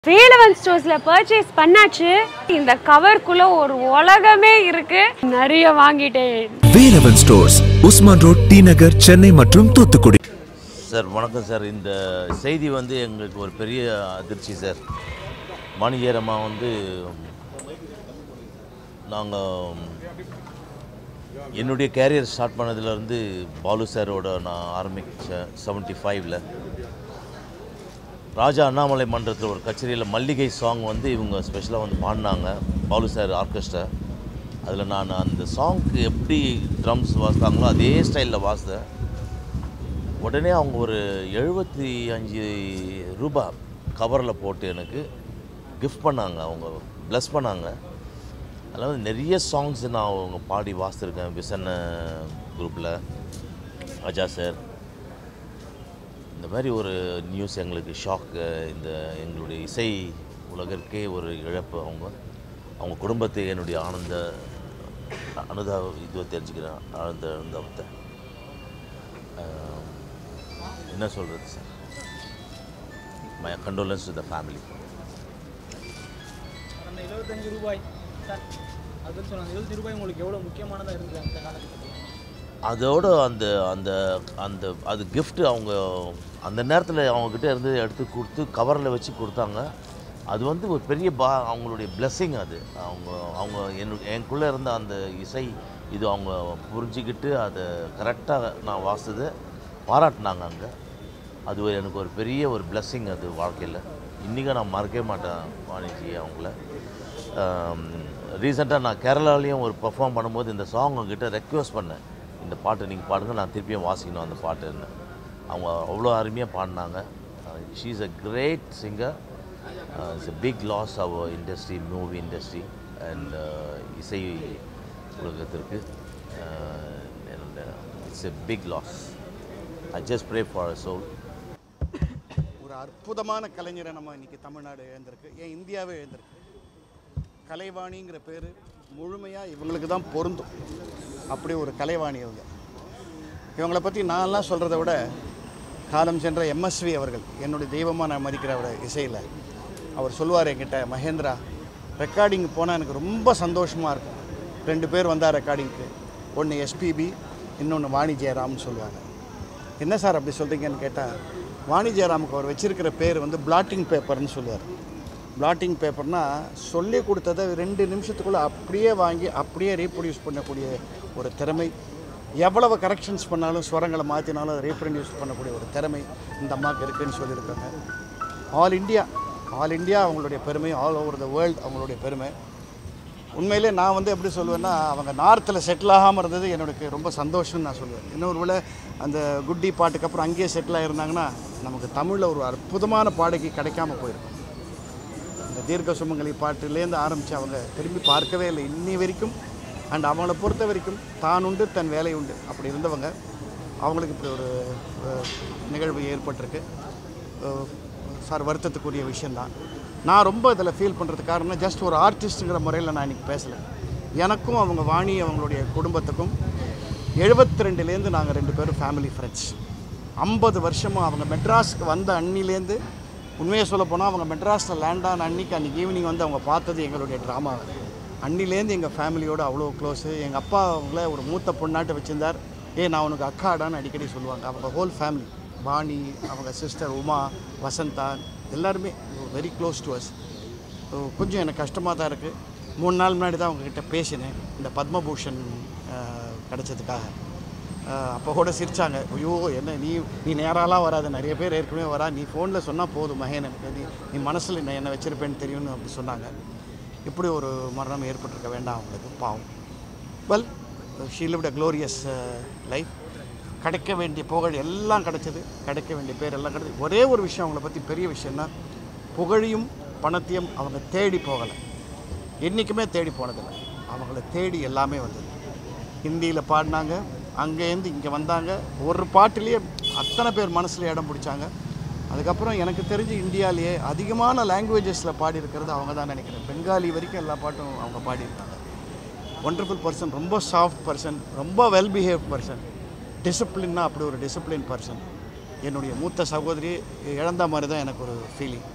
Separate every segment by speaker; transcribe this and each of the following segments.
Speaker 1: Velavan ஸ்டோர்ஸ்ல purchase பண்ணாச்சு இந்த கவர்க்குள்ள ஒரு உலகமே இருக்கு நிறைய வாங்கிட்டேன்
Speaker 2: Velavan stores Usman road T Nagar Chennai மற்றும் தூத்துக்குடி
Speaker 3: சார் வணக்கம் சார் இந்த செய்தி வந்து எங்களுக்கு ஒரு பெரிய அதிர்ச்சி சார் மாணிஜேரம்மா வந்து நாங்கள் என்னுடைய கேரியர் ஸ்டார்ட் பண்ணதுலேருந்து பாலு சாரோட நான் ஆரம்பித்தேன் செவன்ட்டி ஃபைவ்ல ராஜா அண்ணாமலை மன்றத்தில் ஒரு கச்சேரியில் மல்லிகை சாங் வந்து இவங்க ஸ்பெஷலாக வந்து பாடினாங்க பாலு சார் ஆர்கெஸ்ட்ரா அதில் நான் அந்த சாங்க்கு எப்படி ட்ரம்ஸ் வாசித்தாங்களோ அதே ஸ்டைலில் வாசித்தேன் உடனே அவங்க ஒரு எழுபத்தி அஞ்சு ரூபா கவரில் போட்டு எனக்கு கிஃப்ட் பண்ணாங்க அவங்க ப்ளஸ் பண்ணாங்க அதில் வந்து நிறைய சாங்ஸ் நான் அவங்க பாடி வாசித்திருக்கேன் விசன்ன குரூப்பில் அஜா சார் இந்த மாதிரி ஒரு நியூஸ் எங்களுக்கு ஷாக் இந்த எங்களுடைய இசை உலகிற்கே ஒரு இழப்பு அவங்க அவங்க குடும்பத்தை என்னுடைய ஆனந்த அனுதாப இதுவை தெரிஞ்சுக்கிறேன் ஆனந்த அனுதாபத்தை ஆஹ், என்ன சொல்கிறது sir my condolence to the family
Speaker 4: அந்த எழுபத்தஞ்சு ரூபாய் சார் அதுன்னு சொன்னாங்க எழுபத்தஞ்சு ரூபாய் உங்களுக்கு எவ்வளோ முக்கியமானதாக இருந்தது அந்த காலகட்டத்தில்
Speaker 3: அதோட அந்த அந்த அந்த அது gift அவங்க அந்த நேரத்தில் அவங்கக்கிட்ட இருந்து எடுத்து கொடுத்து கவரில் வச்சு கொடுத்தாங்க அது வந்து ஒரு பெரிய பா அவங்களுடைய blessing அது அவங்க அவங்க என் எனக்குள்ளே இருந்த அந்த இசை இது அவங்க புரிஞ்சுக்கிட்டு அதை கரெக்டாக நான் வாசித்ததை பாராட்டினாங்க அங்கே அது ஒரு- எனக்கு ஒரு பெரிய ஒரு blessing அது வாழ்க்கையில் இன்றைக்கும் நான் மறக்கவே மாட்டேன் வாணிஜி அவங்கள ரீசெண்டாக நான் கேரளாலேயும் ஒரு பெர்ஃபார்ம் பண்ணும்போது இந்த சாங் கிட்ட ரெக்வஸ்ட் பண்ணேன் இந்த பாட்டு நீங்கள் பாடுங்க நான் திருப்பியும் வாசிக்கணும் அந்த பாட்டுன்னு அவங்க அவ்வளோ அருமையாக பாடினாங்க she is a great singer it's a big loss our industry movie industry and இசை உலகத்திற்கு it's a big loss I just pray for a soul
Speaker 5: ஒரு அற்புதமான கலைஞரை நம்ம இன்னைக்கு தமிழ்நாடு எழுந்திருக்கு ஏன் இந்தியாவே எழுந்திருக்கு கலைவாணிங்கிற பேர் முழுமையாக இவங்களுக்கு தான் பொருந்தும் அப்படி ஒரு கலைவாணி இவங்க இவங்களை பற்றி நான்லாம் சொல்கிறத விட காலம் சென்ற எம்எஸ்வி அவர்கள் என்னுடைய தெய்வமாக நான் மதிக்கிற அவர் இசையில் அவர் சொல்லுவார் என்கிட்ட மகேந்திரா ரெக்கார்டிங் போனால் எனக்கு ரொம்ப சந்தோஷமாக இருக்கும் ரெண்டு பேர் வந்தால் ரெக்கார்டிங்க்கு ஒன்று எஸ்பிபி இன்னொன்று வாணி ஜெயராம்னு சொல்லுவாங்க என்ன சார் அப்படி சொல்கிறீங்கன்னு கேட்டால் வாணி ஜெயராமுக்கு அவர் வச்சிருக்கிற பேர் வந்து பிளாட்டிங் பேப்பர்னு சொல்லுவார் பிளாட்டிங் பேப்பர்னா சொல்லி கொடுத்ததை ரெண்டு நிமிஷத்துக்குள்ளே அப்படியே வாங்கி அப்படியே ரீப்ரொடியூஸ் பண்ணக்கூடிய ஒரு திறமை எவ்வளவு கரெக்ஷன்ஸ் பண்ணாலும் ஸ்வரங்களை மாற்றினாலும் அதை ரீப்ரொடியூஸ் பண்ணக்கூடிய ஒரு திறமை இந்த அம்மாவுக்கு இருக்குன்னு சொல்லியிருக்காங்க ஆல் இந்தியா ஆல் இந்தியா அவங்களுடைய பெருமை ஆல் ஓவர் த வேர்ல்டு அவங்களுடைய பெருமை உண்மையிலே நான் வந்து எப்படி சொல்லுவேன்னா அவங்க நார்த்தில் செட்டில் ஆகாமல் இருந்தது எனக்கு ரொம்ப சந்தோஷம்னு நான் சொல்லுவேன் இன்னொரு வேளை அந்த குட்டி பாட்டுக்கு அப்புறம் அங்கேயே செட்டில் ஆகிருந்தாங்கன்னா நமக்கு தமிழில் ஒரு அற்புதமான பாடகி கிடைக்காம போயிருக்கும் இந்த தீர்க்க சுமங்கலி பாட்டுலேருந்து ஆரம்பித்து அவங்க திரும்பி பார்க்கவே இல்லை இன்னி வரைக்கும் அண்ட் அவங்கள பொறுத்த வரைக்கும் தான் உண்டு தன் வேலை உண்டு அப்படி இருந்தவங்க அவங்களுக்கு இப்படி ஒரு அஹ், நிகழ்வு ஏற்பட்டிருக்கு அஹ், சார் வருத்தத்துக்குரிய விஷயந்தான் நான் ரொம்ப இதில் ஃபீல் பண்ணுறது காரணம் ஜஸ்ட் ஒரு ஆர்டிஸ்ட்டுங்கிற முறையில் நான் இன்றைக்கி பேசலை எனக்கும் அவங்க வாணி அவங்களுடைய குடும்பத்துக்கும் எழுபத்தி ரெண்டுலேருந்து நாங்கள் ரெண்டு பேரும் ஃபேமிலி ஃப்ரெண்ட்ஸ் ஐம்பது வருஷமாக அவங்க மெட்ராஸுக்கு வந்த அன்னிலேருந்து உண்மையை சொல்ல போனால் அவங்க மெட்ராஸில் லேண்ட் ஆன அன்னைக்கு அன்றைக்கி ஈவினிங் வந்து அவங்க பார்த்தது எங்களுடைய ட்ராமா அன்னிலேருந்து எங்கள் ஃபேமிலியோட அவ்வளோ க்ளோஸு எங்கள் அப்பா அவங்கள ஒரு மூத்த பொண்ணாட்டு வச்சுருந்தார் ஏ நான் உனக்கு அக்காடான்னு அடிக்கடி சொல்லுவாங்க அவங்க ஹோல் ஃபேமிலி வாணி அவங்க சிஸ்டர் உமா வசந்தா எல்லாருமே வெரி க்ளோஸ் டு அஸ் கொஞ்சம் எனக்கு கஷ்டமாக தான் இருக்குது மூணு நாள் முன்னாடி தான் அவங்கக்கிட்ட பேசினேன் இந்த பத்மபூஷன் அஹ், கிடைச்சதுக்காக அஹ், அப்போ கூட சிரிச்சாங்க ஐயோ என்ன நீ நீ நேராலாம் வராது நிறைய பேர் ஏற்கனவே வரா நீ ஃபோனில் சொன்னால் போதும் மகன் எனக்கு நீ நீ மனசில் என்ன என்ன வச்சிருப்பேன்னு தெரியும்னு அப்படி சொன்னாங்க இப்படி ஒரு மரணம் ஏற்பட்டிருக்க வேண்டாம் அவங்களுக்கு பாவம் well she lived a glorious life கிடைக்க வேண்டிய புகழ் எல்லாம் கிடைச்சது கிடைக்க வேண்டிய பேர் எல்லாம் கிடைச்சது ஒரே ஒரு விஷயம் அவங்கள பற்றி பெரிய விஷயம்னா புகழையும் பணத்தையும் அவங்க தேடி போகலை என்றைக்குமே தேடி போனதில்லை அவங்கள தேடி எல்லாமே வந்தது ஹிந்தியில் பாடினாங்க அங்கேருந்து இங்கே வந்தாங்க ஒரு பாட்டிலேயே அத்தனை பேர் மனசில் இடம் பிடிச்சாங்க அதுக்கப்புறம் எனக்கு தெரிஞ்சு இந்தியாவிலேயே அதிகமான லாங்குவேஜஸில் பாடியிருக்கிறது அவங்க தான் நினைக்கிறேன் பெங்காலி வரைக்கும் எல்லா பாட்டும் அவங்க பாடியிருக்காங்க ஒண்டர்ஃபுல் பர்சன் ரொம்ப சாஃப்ட் பர்சன் ரொம்ப வெல் பிஹேவ் பர்சன் டிசிப்ளின்னா அப்படி ஒரு டிசிப்ளின் பர்சன் என்னுடைய மூத்த சகோதரி இழந்த மாதிரி தான் எனக்கு ஒரு ஃபீலிங்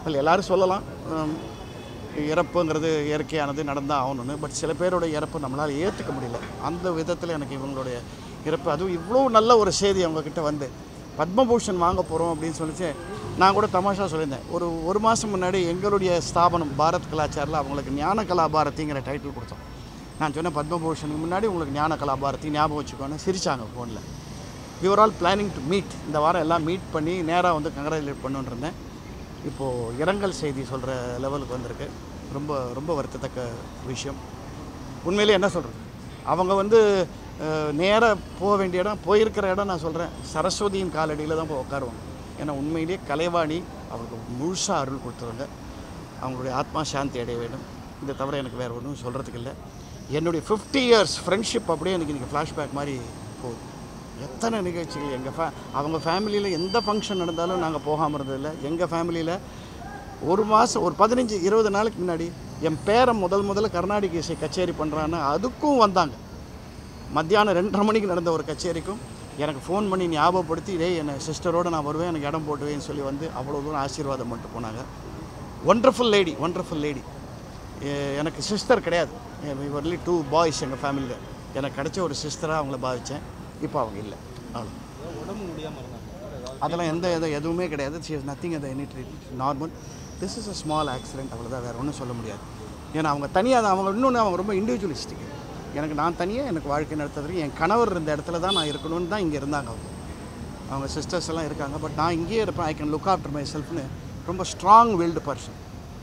Speaker 5: well, எல்லாரும் சொல்லலாம் ஹம், இறப்புங்கிறது இயற்கையானது நடந்தால் ஆகணும்னு பட் சில பேரோட இறப்பு நம்மளால் ஏற்றுக்க முடியல அந்த விதத்தில் எனக்கு இவங்களுடைய இறப்பு அதுவும் இவ்வளோ நல்ல ஒரு செய்தி அவங்கக்கிட்ட வந்து பத்மபூஷன் வாங்க போகிறோம் அப்படின்னு சொல்லிச்சு நான் கூட தமாஷா சொல்லியிருந்தேன் ஒரு ஒரு மாதம் முன்னாடி எங்களுடைய ஸ்தாபனம் பாரத் கலாச்சாரில் அவங்களுக்கு ஞான கலா பாரதிங்கிற டைட்டில் கொடுத்தோம் நான் சொன்னேன் பத்மபூஷனுக்கு முன்னாடி உங்களுக்கு ஞான கலா பாரதி ஞாபகம் வச்சுக்கோன்னு சிரிச்சாங்க ஃபோனில் we were all planning to meet இந்த வாரம் எல்லாம் மீட் பண்ணி நேராக வந்து கங்க்ராச்சுலேட் பண்ணுன்னு இருந்தேன் இப்போது இரங்கல் செய்தி சொல்கிற லெவலுக்கு வந்திருக்கு ரொம்ப ரொம்ப வருத்தத்தக்க விஷயம் உண்மையிலே என்ன சொல்கிறது அவங்க வந்து நேராக போக வேண்டிய இடம் போயிருக்கிற இடம் நான் சொல்கிறேன் சரஸ்வதியின் காலடியில் தான் போய் உட்காருவாங்க ஏன்னா உண்மையிலேயே கலைவாணி அவங்களுக்கு முழுசாக அருள் கொடுத்துருவாங்க அவங்களுடைய ஆத்மா சாந்தி அடைய வேண்டும் இதை தவிர எனக்கு வேறு ஒன்றும் சொல்கிறதுக்கு இல்லை என்னுடைய ஃபிஃப்டி இயர்ஸ் ஃப்ரெண்ட்ஷிப் அப்படியே எனக்கு இன்றைக்கி ஃப்ளாஷ்பேக் மாதிரி போகுது எத்தனை நிகழ்ச்சிகள் எங்கள் ஃபே அவங்க ஃபேமிலியில் எந்த ஃபங்க்ஷன் நடந்தாலும் நாங்கள் போகாமல் இருந்ததில்லை எங்கள் ஃபேமிலியில் ஒரு மாதம் ஒரு பதினஞ்சு இருபது நாளுக்கு முன்னாடி என் பேரன் முதல் முதல்ல கர்நாடக இசை கச்சேரி பண்ணுறான்னு அதுக்கும் வந்தாங்க மத்தியானம் ரெண்டரை மணிக்கு நடந்த ஒரு கச்சேரிக்கும் எனக்கு ஃபோன் பண்ணி ஞாபகப்படுத்தி டேய் என் சிஸ்டரோடு நான் வருவேன் எனக்கு இடம் போட்டுவேன்னு சொல்லி வந்து அவ்வளோ தூரம் ஆசீர்வாதம் பண்ணிட்டு போனாங்க ஒண்டர்ஃபுல் லேடி ஒண்டர்ஃபுல் லேடி எனக்கு சிஸ்டர் கிடையாது ஒன்லி டூ பாய்ஸ் எங்கள் ஃபேமிலியில் எனக்கு கிடைச்ச ஒரு சிஸ்டராக அவங்கள பாவித்தேன் இப்போ அவங்க இல்லை அவ்வளோ
Speaker 4: உடம்பு முடியாமல் இருந்தாங்க
Speaker 5: அதெல்லாம் எந்த எது எதுவுமே கிடையாது சி இஸ் நத்திங் அதை any treat normal this is a small accident அவ்வளோதான் வேறு ஒன்றும் சொல்ல முடியாது ஏன்னா அவங்க தனியாக அவங்க இன்னொன்று அவங்க ரொம்ப இண்டிவிஜுவலிஸ்டிக் எனக்கு நான் தனியாக எனக்கு வாழ்க்கை நடத்துறதுக்கு என் கணவர் இருந்த இடத்துல தான் நான் இருக்கணும்னு தான் இங்கே இருந்தாங்க அவங்க அவங்க சிஸ்டர்ஸ் எல்லாம் இருக்காங்க பட் நான் இங்கேயே இருப்பேன் I can look after my செல்ஃப்னு ரொம்ப strong willed person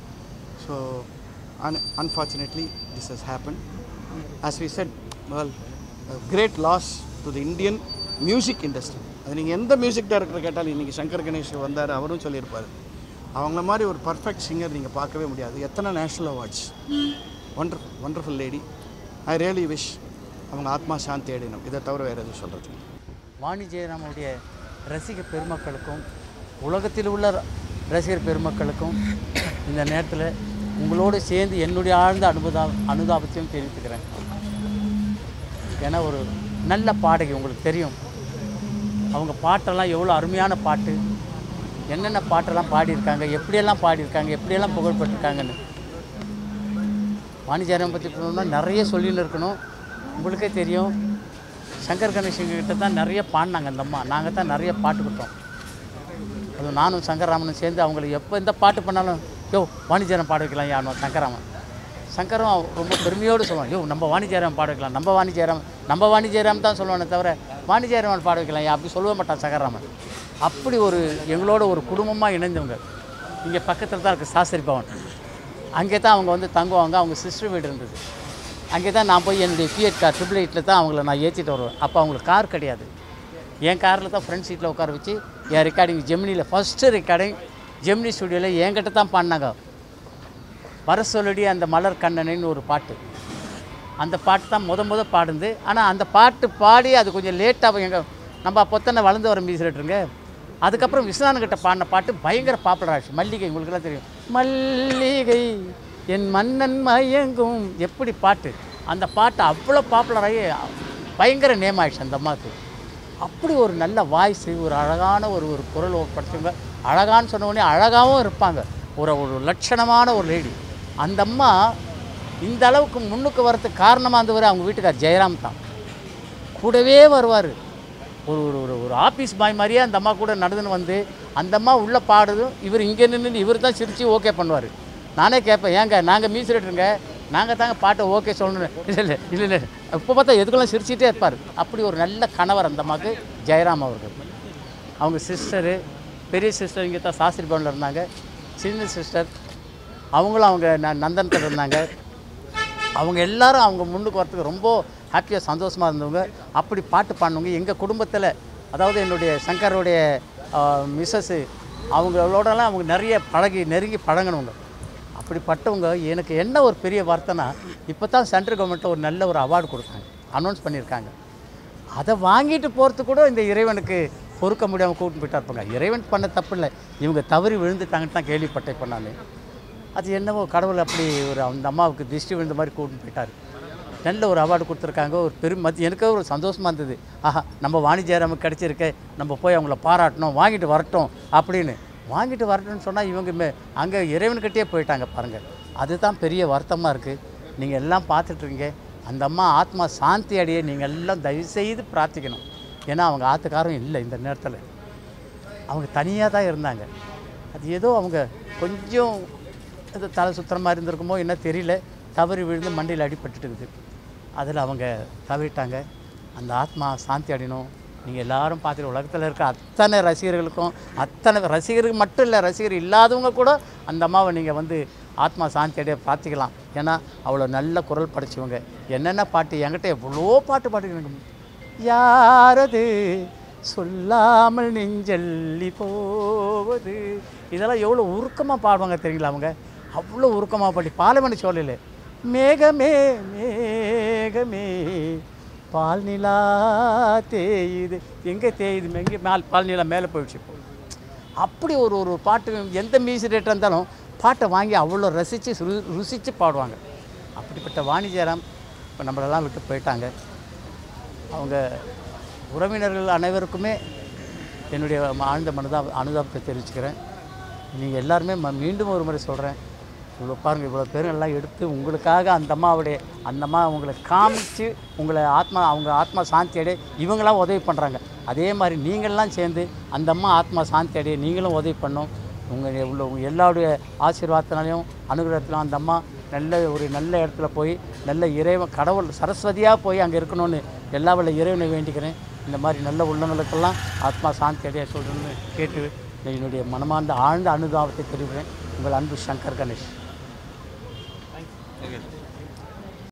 Speaker 5: so un unfortunately this has happen as we said well great loss to the Indian music industry அது நீங்கள் எந்த மியூசிக் டைரக்டர் கேட்டாலும் இன்றைக்கி சங்கர் கணேஷ் வந்தார் அவரும் சொல்லியிருப்பார் அவங்கள மாதிரி ஒரு பர்ஃபெக்ட் சிங்கர் நீங்கள் பார்க்கவே முடியாது எத்தனை national awards wonderful wonderful lady I really wish அவங்க ஆத்மா சாந்தி அடையணும் இதை தவிர வேறு எதுவும் சொல்கிறது
Speaker 6: வாணி ஜெயராமுடைய ரசிக பெருமக்களுக்கும் உலகத்தில் உள்ள ர- ரசிகர் பெருமக்களுக்கும் இந்த நேரத்தில் உங்களோடு சேர்ந்து என்னுடைய ஆழ்ந்த அனுபதா அனுதாபத்தையும் தெரிவித்துக்கிறேன் ஏன்னா ஒரு நல்ல பாடகி உங்களுக்கு தெரியும் அவங்க பாட்டெல்லாம் எவ்வளோ அருமையான பாட்டு என்னென்ன பாட்டெல்லாம் பாடியிருக்காங்க எப்படியெல்லாம் பாடியிருக்காங்க எப்படியெல்லாம் புகழ்பெற்றிருக்காங்கன்னு வாணிஜாரம் பற்றி சொல்லணும்னா நிறைய சொல்லின்னு இருக்கணும் உங்களுக்கே தெரியும் சங்கர் கணேசன் கிட்ட தான் நிறைய பாடினாங்க அந்த அம்மா நாங்கள் தான் நிறைய பாட்டு கொடுத்தோம் அதுவும் நானும் சங்கர்ராமனும் சேர்ந்து அவங்களுக்கு எப்போ எந்த பாட்டு பண்ணாலும் யோ வாணிஜாரம் பாட வைக்கலாம் யாரும் சங்கராமன் சங்கரும் அவ- ரொம்ப பெருமையோடு சொல்லுவான் யோ நம்ம வாணிஜாரம் பாட வைக்கலாம் நம்ம வாணிஜாரம் நம்ம வாணிஜாரம் தான் சொல்லுவானே தவிர வாணிஜாரம் பாட வைக்கலாம் யா அப்படி சொல்லவே மாட்டான் சங்கராமன் அப்படி ஒரு எங்களோட ஒரு குடும்பமாக இணைந்தவங்க இங்கே பக்கத்தில் தான் இருக்குது சாஸ்திரி பவன் அங்கே தான் அவங்க வந்து தங்குவாங்க அவங்க சிஸ்டர் வீடு இருந்தது அங்கே தான் நான் போய் என்னுடைய பிஎட் கார் ட்ரிபிள் எயிட்டில் தான் அவங்கள நான் ஏற்றிட்டு வருவேன் அப்போ அவங்களுக்கு கார் கிடையாது என் காரில் தான் ஃப்ரண்ட் சீட்டில் உட்கார வச்சு என் ரெக்கார்டிங் ஜெமினியில் ஃபஸ்ட்டு ரெக்கார்டிங் ஜெமினி ஸ்டுடியோவில் என்கிட்ட தான் பாடினாங்க வர சொல்லடி அந்த மலர் கண்ணனைன்னு ஒரு பாட்டு அந்த பாட்டு தான் முத முத பாடுந்து ஆனால் அந்த பாட்டு பாடி அது கொஞ்சம் லேட்டாக எங்கள் நம்ம அப்போத்தானே வளர்ந்து வர மியூசிக்ட்டுருங்க அதுக்கப்புறம் விஸ்வநாதன்கிட்ட பாடின பாட்டு பயங்கர பாப்புலர் ஆச்சு மல்லிகை உங்களுக்கெல்லாம் தெரியும் மல்லிகை என் மன்னன் மயங்கும் எப்படி பாட்டு அந்த பாட்டு அவ்வளோ பாப்புலர் ஆகி பயங்கர நேம் ஆயிடுச்சு அந்த அம்மாவுக்கு அப்படி ஒரு நல்ல வாய்ஸு ஒரு அழகான ஒரு ஒரு குரல் படுத்துங்க அழகான்னு சொன்ன உடனே அழகாகவும் இருப்பாங்க ஒரு ஒரு லட்சணமான ஒரு லேடி அந்த அம்மா இந்த அளவுக்கு முன்னுக்கு வரதுக்கு காரணமாக இருந்தவர் அவங்க வீட்டுக்கார் ஜெயராம் தான் கூடவே வருவார் ஒரு ஒரு ஒரு ஒரு ஆஃபீஸ் பாய் மாதிரியே அந்த அம்மா கூட நடந்துன்னு வந்து அந்த அம்மா உள்ளே பாடுதும் இவர் இங்கே நின்று இவர் தான் சிரித்து ஓகே பண்ணுவார் நானே கேட்பேன் ஏங்க நாங்கள் மியூசிரேட்டருங்க நாங்கள் தாங்க பாட்டை ஓகே சொல்லணும் இல்லை இல்லை இல்லை இல்லை இப்போ பார்த்தா எதுக்கெல்லாம் சிரிச்சிட்டே இருப்பார் அப்படி ஒரு நல்ல கணவர் அந்த அம்மாவுக்கு ஜெயராம் அவர்கள் அவங்க சிஸ்டரு பெரிய சிஸ்டர் இங்கே தான் சாஸ்திரி பவனில் இருந்தாங்க சின்ன சிஸ்டர் அவங்களும் அவங்க ந நந்தனத்தில் இருந்தாங்க அவங்க எல்லாரும் அவங்க முன்னுக்கு வரத்துக்கு ரொம்ப ஹாப்பியாக சந்தோஷமாக இருந்தவங்க அப்படி பாட்டு பாடினவங்க எங்கள் குடும்பத்தில் அதாவது என்னுடைய சங்கருடைய மிஸ்ஸஸ்ஸு அவங்களோடலாம் அவங்க நிறைய பழகி நெருங்கி பழகினவங்க அப்படிப்பட்டவங்க எனக்கு என்ன ஒரு பெரிய வார்த்தைனா இப்போ தான் சென்ட்ரல் கவர்மெண்ட்டில் ஒரு நல்ல ஒரு அவார்டு கொடுத்தாங்க அனௌன்ஸ் பண்ணியிருக்காங்க அதை வாங்கிட்டு போகிறதுக்கு கூட இந்த இறைவனுக்கு பொறுக்க முடியாமல் கூட்டிட்டு போயிட்டா இருப்பாங்க இறைவன் பண்ண தப்பு இல்லை இவங்க தவறி விழுந்துட்டாங்கன்னு தான் கேள்விப்பட்டேன் இப்போ நான் அது என்னவோ கடவுள் அப்படி ஒரு அந்த அம்மாவுக்கு திருஷ்டி விழுந்த மாதிரி கூட்டிட்டு போயிட்டார் நல்ல ஒரு அவார்டு கொடுத்துருக்காங்க ஒரு பெரும் மதி எனக்கு ஒரு சந்தோஷமாக இருந்தது ஆஹா நம்ம வாணிஜெயராமுக்கு கிடச்சிருக்க நம்ம போய் அவங்கள பாராட்டணும் வாங்கிட்டு வரட்டும் அப்படின்னு வாங்கிட்டு வரட்டும்னு சொன்னால் இவங்க மே அங்கே இறைவன்கிட்டயே போயிட்டாங்க பாருங்கள் அதுதான் பெரிய வருத்தமாக இருக்குது நீங்கள் எல்லாம் பார்த்துட்ருக்கீங்க அந்த அம்மா ஆத்மா சாந்தி அடைய நீங்கள் எல்லாம் தயவுசெய்து பிரார்த்திக்கணும் ஏன்னா அவங்க ஆத்துக்காரும் இல்லை இந்த நேரத்தில் அவங்க தனியாக தான் இருந்தாங்க அது ஏதோ அவங்க கொஞ்சம் இது தலை சுத்துற மாதிரி இருந்திருக்குமோ என்ன தெரியல தவறி விழுந்து மண்டையில் அடிபட்டுட்டுக்குது அதில் அவங்க தவிட்டாங்க அந்த ஆத்மா சாந்தி அடையணும் நீங்கள் எல்லாரும் பார்த்துட்டு உலகத்தில் இருக்க அத்தனை ரசிகர்களுக்கும் அத்தனை ரசிகருக்கு மட்டும் இல்லை ரசிகர் இல்லாதவங்க கூட அந்த அம்மாவை நீங்கள் வந்து ஆத்மா சாந்தி அடைய பார்த்துக்கலாம் ஏன்னா அவ்வளோ நல்ல குரல் படைச்சவங்க என்னென்ன பாட்டு என்கிட்ட எவ்வளோ பாட்டு பாட்டு யாரது சொல்லாமல் நெஞ்சல்லி போவது இதெல்லாம் எவ்வளோ உருக்கமாக பாடுவாங்க தெரியுங்களா அவங்க அவ்வளோ உருக்கமாக பாடி பாலமணி சொல்லல மேகமே மேகமே பால் நிலா தேயுது எங்கே தேயுது எங்கே மேல் பால் நிலா மேலே போயிடுச்சு இப்போ அப்படி ஒரு ஒரு பாட்டு எந்த மியூசிக் ரேட்டாக இருந்தாலும் பாட்டை வாங்கி அவ்வளோ ரசித்து ரு ருசித்து பாடுவாங்க அப்படிப்பட்ட வாணி ஜெயராம் இப்போ நம்மளெல்லாம் விட்டு போயிட்டாங்க அவங்க உறவினர்கள் அனைவருக்குமே என்னுடைய ம- ஆழ்ந்த மனதா அனுதாபத்தை தெரிவிச்சுக்கிறேன் நீங்கள் எல்லாருமே ம- மீண்டும் ஒரு முறை சொல்கிறேன் இவ்வளோ பாருங்கள் இவ்வளோ பேருங்கள்லாம் எடுத்து உங்களுக்காக அந்த அம்மாவுடைய அந்த அம்மா உங்களை காமிச்சு உங்களை ஆத்மா அவங்க ஆத்மா சாந்தி அடைய இவங்களாம் உதவி பண்ணுறாங்க அதே மாதிரி நீங்கள்லாம் சேர்ந்து அந்த அம்மா ஆத்மா சாந்தி அடைய நீங்களும் உதவி பண்ணோம் உங்கள் உள்ள உங்க எல்லாருடைய ஆசீர்வாதத்தினாலையும் அனுகிரகத்திலும் அந்த அம்மா நல்ல ஒரு நல்ல இடத்துல போய் நல்ல இறைவன் கடவுள் சரஸ்வதியாக போய் அங்கே இருக்கணும்னு எல்லா வல்ல இறைவனை வேண்டிக்கிறேன் இந்த மாதிரி நல்ல உள்ளங்களுக்கெல்லாம் ஆத்மா சாந்தி அடைய சொல்கிறேன்னு கேட்டு என்னுடைய மனமார்ந்த ஆழ்ந்த அனுதாபத்தை தெரிவிக்கிறேன் உங்கள் அன்பு சங்கர் கணேஷ்
Speaker 4: தேங்க்யூ